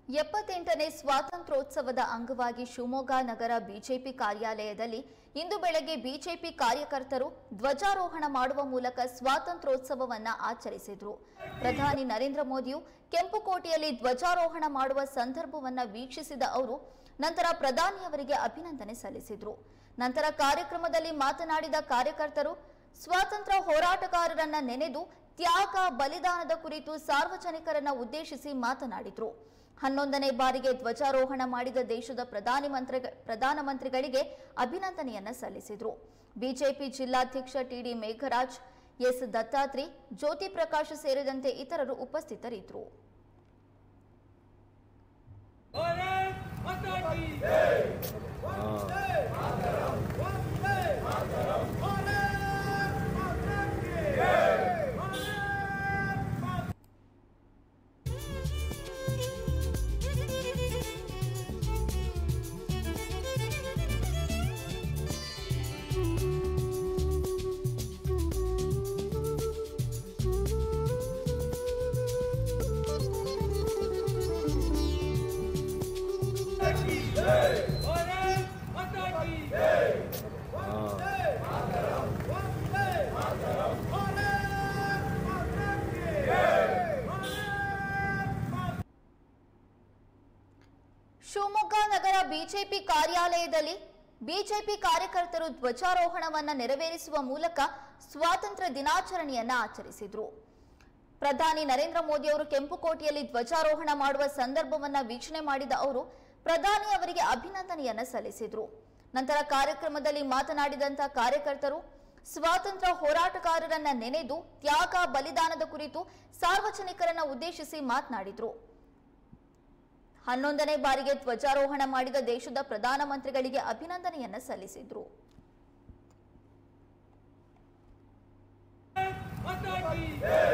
ಎಪ್ಪತ್ತೆಂಟನೇ ಸ್ವಾತಂತ್ರ್ಯೋತ್ಸವದ ಅಂಗವಾಗಿ ಶಿವಮೊಗ್ಗ ನಗರ ಬಿಜೆಪಿ ಕಾರ್ಯಾಲಯದಲ್ಲಿ ಇಂದು ಬೆಳಗ್ಗೆ ಬಿಜೆಪಿ ಕಾರ್ಯಕರ್ತರು ಧ್ವಜಾರೋಹಣ ಮಾಡುವ ಮೂಲಕ ಸ್ವಾತಂತ್ರ್ಯೋತ್ಸವವನ್ನ ಆಚರಿಸಿದ್ರು ಪ್ರಧಾನಿ ನರೇಂದ್ರ ಮೋದಿಯು ಕೆಂಪುಕೋಟೆಯಲ್ಲಿ ಧ್ವಜಾರೋಹಣ ಮಾಡುವ ಸಂದರ್ಭವನ್ನ ವೀಕ್ಷಿಸಿದ ಅವರು ನಂತರ ಪ್ರಧಾನಿಯವರಿಗೆ ಅಭಿನಂದನೆ ಸಲ್ಲಿಸಿದ್ರು ನಂತರ ಕಾರ್ಯಕ್ರಮದಲ್ಲಿ ಮಾತನಾಡಿದ ಕಾರ್ಯಕರ್ತರು ಸ್ವಾತಂತ್ರ್ಯ ಹೋರಾಟಗಾರರನ್ನ ನೆನೆದು ತ್ಯಾಗ ಬಲಿದಾನದ ಕುರಿತು ಸಾರ್ವಜನಿಕರನ್ನ ಉದ್ದೇಶಿಸಿ ಮಾತನಾಡಿದ್ರು ಹನ್ನೊಂದನೇ ಬಾರಿಗೆ ಧ್ವಜಾರೋಹಣ ಮಾಡಿದ ದೇಶದ ಪ್ರಧಾನಿ ಮಂತ್ರಿ ಪ್ರಧಾನಮಂತ್ರಿಗಳಿಗೆ ಅಭಿನಂದನೆಯನ್ನ ಸಲ್ಲಿಸಿದ್ರು ಬಿಜೆಪಿ ಜಿಲ್ಲಾಧ್ಯಕ್ಷ ಟಿಡಿ ಮೇಘರಾಜ್ ಎಸ್ ದತ್ತಾತ್ರಿ ಜ್ಯೋತಿ ಪ್ರಕಾಶ್ ಸೇರಿದಂತೆ ಇತರರು ಉಪಸ್ಥಿತರಿದ್ದರು भारत माता की वंदे वंदे भारत माता की भारत माता की भारत माता की वंदे वंदे भारत माता की भारत माता ಶಿವಮೊಗ್ಗ ನಗರ ಬಿಜೆಪಿ ಕಾರ್ಯಾಲಯದಲ್ಲಿ ಬಿಜೆಪಿ ಕಾರ್ಯಕರ್ತರು ಧ್ವಜಾರೋಹಣವನ್ನ ನೆರವೇರಿಸುವ ಮೂಲಕ ಸ್ವಾತಂತ್ರ್ಯ ದಿನಾಚರಣೆಯನ್ನ ಆಚರಿಸಿದ್ರು ಪ್ರಧಾನಿ ನರೇಂದ್ರ ಮೋದಿ ಅವರು ಕೆಂಪುಕೋಟೆಯಲ್ಲಿ ಧ್ವಜಾರೋಹಣ ಮಾಡುವ ಸಂದರ್ಭವನ್ನ ವೀಕ್ಷಣೆ ಮಾಡಿದ ಅವರು ಪ್ರಧಾನಿ ಅವರಿಗೆ ಅಭಿನಂದನೆಯನ್ನ ಸಲ್ಲಿಸಿದ್ರು ನಂತರ ಕಾರ್ಯಕ್ರಮದಲ್ಲಿ ಮಾತನಾಡಿದಂತ ಕಾರ್ಯಕರ್ತರು ಸ್ವಾತಂತ್ರ್ಯ ಹೋರಾಟಗಾರರನ್ನ ನೆನೆದು ತ್ಯಾಗ ಬಲಿದಾನದ ಕುರಿತು ಸಾರ್ವಜನಿಕರನ್ನ ಉದ್ದೇಶಿಸಿ ಮಾತನಾಡಿದ್ರು ಹನ್ನೊಂದನೇ ಬಾರಿಗೆ ಧ್ವಜಾರೋಹಣ ಮಾಡಿದ ದೇಶದ ಪ್ರಧಾನಮಂತ್ರಿಗಳಿಗೆ ಅಭಿನಂದನೆಯನ್ನ ಸಲ್ಲಿಸಿದ್ರು माता की